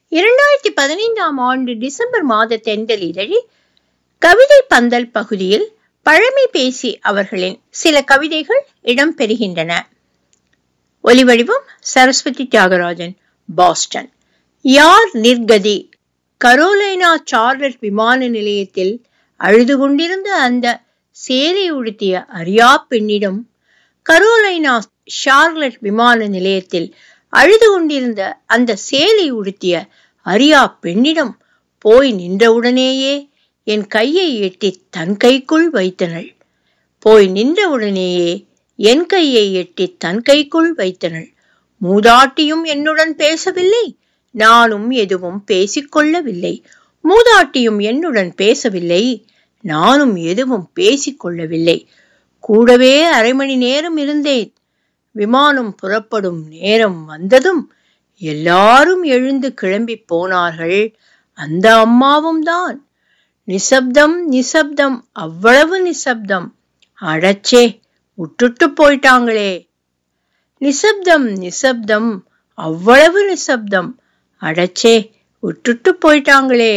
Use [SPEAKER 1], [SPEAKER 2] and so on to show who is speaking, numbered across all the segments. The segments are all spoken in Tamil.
[SPEAKER 1] இரண்டாயிரத்தி பதினைந்தாம் ஆண்டு டிசம்பர் மாத தென்றல் இதழில் கவிதை பந்தல் பகுதியில் பழமை பேசி அவர்களின் சில கவிதைகள் இடம்பெறுகின்றன ஒலிவடிவம் சரஸ்வதி தியாகராஜன் பாஸ்டன் யார் நிர்கதி கரோலைனா சார்லட் விமான நிலையத்தில் அழுது கொண்டிருந்த அந்த சேலை உடுத்திய அரியா பெண்ணிடம் கரோலைனா ஷார்லட் விமான நிலையத்தில் அழுது கொண்டிருந்த அந்த சேலை உடுத்திய அரியா பெண்ணிடம் போய் நின்றவுடனேயே என் கையை எட்டி தன் கைக்குள் வைத்தனள் போய் நின்றவுடனேயே என் கையை எட்டி தன் கைக்குள் வைத்தனள் மூதாட்டியும் என்னுடன் பேசவில்லை நானும் எதுவும் பேசிக்கொள்ளவில்லை மூதாட்டியும் என்னுடன் பேசவில்லை நானும் எதுவும் பேசிக்கொள்ளவில்லை கூடவே அரை மணி நேரம் இருந்தேன் விமானம் புறப்படும் நேரம் வந்ததும் எல்லாரும் எழுந்து கிளம்பி போனார்கள் அந்த அம்மாவும் தான் நிசப்தம் நிசப்தம் அவ்வளவு நிசப்தம் அடச்சே விட்டுட்டு போயிட்டாங்களே நிசப்தம் நிசப்தம் அவ்வளவு நிசப்தம் அடச்சே விட்டுட்டு போயிட்டாங்களே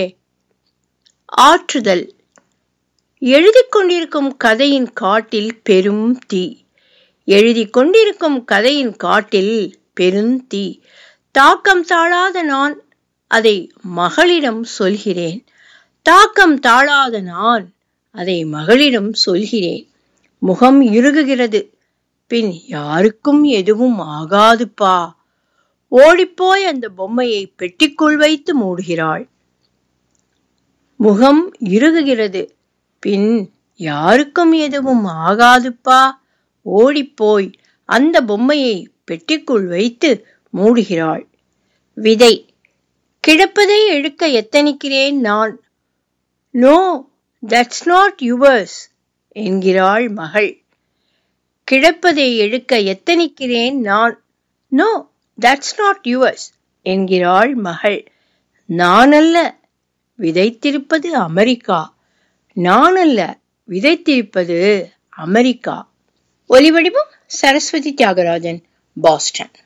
[SPEAKER 1] ஆற்றுதல் எழுதி கொண்டிருக்கும் கதையின் காட்டில் பெரும் தீ எழுதி கொண்டிருக்கும் கதையின் காட்டில் பெருந்தீ தாக்கம் தாழாத நான் அதை மகளிடம் சொல்கிறேன் தாக்கம் தாழாத நான் அதை மகளிடம் சொல்கிறேன் முகம் இறுகுகிறது பின் யாருக்கும் எதுவும் ஆகாதுப்பா ஓடிப்போய் அந்த பொம்மையை பெட்டிக்குள் வைத்து மூடுகிறாள் முகம் இறுகுகிறது பின் யாருக்கும் எதுவும் ஆகாதுப்பா ஓடிப்போய் அந்த பொம்மையை பெட்டிக்குள் வைத்து மூடுகிறாள் விதை கிடப்பதை எடுக்க எத்தனிக்கிறேன் நான் நோ தட்ஸ் நாட் யுவர்ஸ் என்கிறாள் மகள் கிடப்பதை எடுக்க எத்தனிக்கிறேன் நான் நோ தட்ஸ் நாட் யுவர்ஸ் என்கிறாள் மகள் நான் அல்ல விதைத்திருப்பது அமெரிக்கா நான் அல்ல விதைத்திருப்பது அமெரிக்கா ஒலிவடிவம் சரஸ்வதி தியாகராஜன் பாஸ்டன்